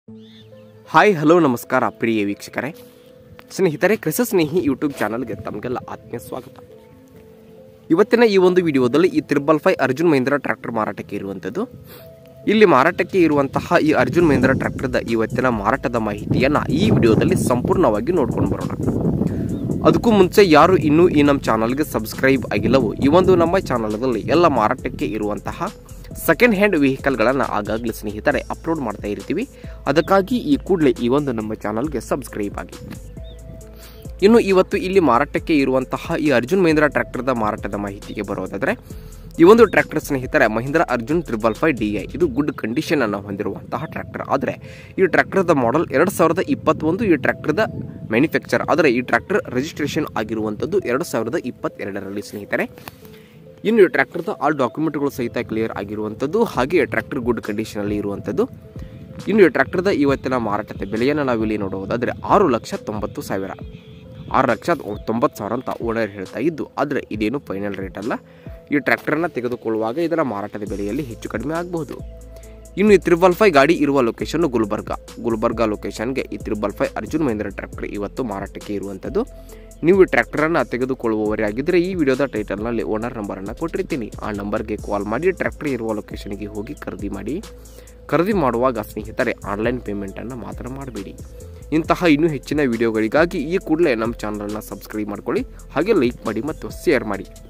hi hello ನಮಸ್ಕಾರ ಪ್ರಿಯ ವೀಕ್ಷಕರೇ ಸ್ನೇಹಿತರೆ ಕೃಷಿ ಸ್ನೇಹಿ ಯೂಟ್ಯೂಬ್ ಚಾನಲ್ಗೆ ತಮಗೆಲ್ಲ ಆತ್ಮೀಯ ಸ್ವಾಗತ ಇವತ್ತಿನ ಈ ಒಂದು ವಿಡಿಯೋದಲ್ಲಿ ಈ triple five Arjun Mahindra tractor ಮಾರಾಟಕ್ಕೆ ಇರುವಂಥದ್ದು ಇಲ್ಲಿ ಮಾರಾಟಕ್ಕೆ ಇರುವಂತಹ ಈ ಅರ್ಜುನ್ ಮಹೀಂದ್ರ ಟ್ರ್ಯಾಕ್ಟರ್ದ ಇವತ್ತಿನ ಮಾರಾಟದ ಮಾಹಿತಿಯನ್ನು ಈ ವಿಡಿಯೋದಲ್ಲಿ ಸಂಪೂರ್ಣವಾಗಿ ನೋಡ್ಕೊಂಡು ಬರೋಣ ಅದಕ್ಕೂ ಮುಂಚೆ ಯಾರು ಇನ್ನೂ ಈ ನಮ್ಮ ಚಾನಲ್ಗೆ ಸಬ್ಸ್ಕ್ರೈಬ್ ಆಗಿಲ್ಲವೋ ಈ ಒಂದು ನಮ್ಮ ಚಾನಲ್ದಲ್ಲಿ ಎಲ್ಲ ಮಾರಾಟಕ್ಕೆ ಇರುವಂತಹ ಸೆಕೆಂಡ್ ಹ್ಯಾಂಡ್ ವೆಹಿಕಲ್ಗಳನ್ನು ಆಗಾಗಲೇ ಸ್ನೇಹಿತರೆ ಅಪ್ಲೋಡ್ ಮಾಡ್ತಾ ಇರ್ತೀವಿ ಅದಕ್ಕಾಗಿ ಈ ಕೂಡಲೇ ಈ ಒಂದು ನಮ್ಮ ಚಾನಲ್ಗೆ ಸಬ್ಸ್ಕ್ರೈಬ್ ಆಗಿ ಇನ್ನು ಇವತ್ತು ಇಲ್ಲಿ ಮಾರಾಟಕ್ಕೆ ಇರುವಂತಹ ಈ ಅರ್ಜುನ್ ಮಹೀಂದ್ರ ಟ್ರ್ಯಾಕ್ಟರ್ದ ಮಾರಾಟದ ಮಾಹಿತಿಗೆ ಬರೋದಾದರೆ ಈ ಒಂದು ಟ್ರ್ಯಾಕ್ಟರ್ ಸ್ನೇಹಿತರೆ Mahindra Arjun triple five D I ಇದು ಗುಡ್ ಕಂಡೀಷನ್ ಅನ್ನು ಹೊಂದಿರುವಂತಹ ಟ್ರ್ಯಾಕ್ಟರ್ ಆದರೆ ಈ ಟ್ರ್ಯಾಕ್ಟರ್ದ ಮಾಡೆಲ್ ಎರಡು ಸಾವಿರದ ಇಪ್ಪತ್ತೊಂದು ಈ ಟ್ರ್ಯಾಕ್ಟರ್ದ ಮ್ಯಾನುಫ್ಯಾಕ್ಚರ್ ಆದರೆ ಈ ಟ್ರ್ಯಾಕ್ಟರ್ ರಿಜಿಸ್ಟ್ರೇಷನ್ ಆಗಿರುವಂಥದ್ದು ಎರಡು ಸಾವಿರದ ಇಪ್ಪತ್ತೆರಡರಲ್ಲಿ ಸ್ನೇಹಿತರೆ ಇನ್ನು ಈ ಟ್ರ್ಯಾಕ್ಟರ್ದ ಆಲ್ ಡಾಕ್ಯುಮೆಂಟ್ಗಳು ಸಹಿತ ಕ್ಲಿಯರ್ ಆಗಿರುವಂಥದ್ದು ಹಾಗೆ ಟ್ರ್ಯಾಕ್ಟರ್ ಗುಡ್ ಕಂಡೀಷನಲ್ಲಿ ಇರುವಂಥದ್ದು ಇನ್ನು ಈ ಟ್ರ್ಯಾಕ್ಟರ್ದ ಇವತ್ತಿನ ಮಾರಾಟದ ಬೆಲೆಯನ್ನು ನಾವಿಲ್ಲಿ ನೋಡುವುದಾದರೆ ಆರು ಲಕ್ಷ ತೊಂಬತ್ತು ಸಾವಿರ ಆರು ಲಕ್ಷ ತೊಂಬತ್ತು ಸಾವಿರ ಅಂತ ಓನರ್ ಹೇಳ್ತಾ ಇದ್ದು ಆದರೆ ಇದೇನು ಫೈನಲ್ ರೇಟ್ ಅಲ್ಲ ಈ ಟ್ರ್ಯಾಕ್ಟರನ್ನು ತೆಗೆದುಕೊಳ್ಳುವಾಗ ಇದರ ಮಾರಾಟದ ಬೆಲೆಯಲ್ಲಿ ಹೆಚ್ಚು ಕಡಿಮೆ ಆಗಬಹುದು ಇನ್ನು ಈ ತ್ರಿಬಲ್ ಫೈ ಗಾಡಿ ಇರುವ ಲೊಕೇಶನ್ ಗುಲ್ಬರ್ಗ ಗುಲ್ಬರ್ಗ ಲೊಕೇಶನ್ಗೆ ಈ triple five Arjun Mahindra tractor ಇವತ್ತು ಮಾರಾಟಕ್ಕೆ ಇರುವಂಥದ್ದು ನೀವು ಈ ಟ್ರ್ಯಾಕ್ಟರನ್ನು ತೆಗೆದುಕೊಳ್ಳುವವರೇ ಆಗಿದ್ದರೆ ಈ ವಿಡಿಯೋದ ಟೈಟಲ್ನಲ್ಲಿ ಓನರ್ ನಂಬರನ್ನು ಕೊಟ್ಟಿರ್ತೀನಿ ಆ ನಂಬರ್ಗೆ ಕಾಲ್ ಮಾಡಿ ಟ್ರ್ಯಾಕ್ಟರ್ ಇರುವ ಲೊಕೇಶನ್ಗೆ ಹೋಗಿ ಖರೀದಿ ಮಾಡಿ ಖರೀದಿ ಮಾಡುವಾಗ ಸ್ನೇಹಿತರೆ ಆನ್ಲೈನ್ ಪೇಮೆಂಟನ್ನು ಮಾತ್ರ ಮಾಡಬೇಡಿ ಇಂತಹ ಇನ್ನೂ ಹೆಚ್ಚಿನ ವಿಡಿಯೋಗಳಿಗಾಗಿ ಈ ಕೂಡಲೇ ನಮ್ಮ ಚಾನಲ್ನ ಸಬ್ಸ್ಕ್ರೈಬ್ ಮಾಡ್ಕೊಳ್ಳಿ ಹಾಗೆ ಲೈಕ್ ಮಾಡಿ ಮತ್ತು ಶೇರ್ ಮಾಡಿ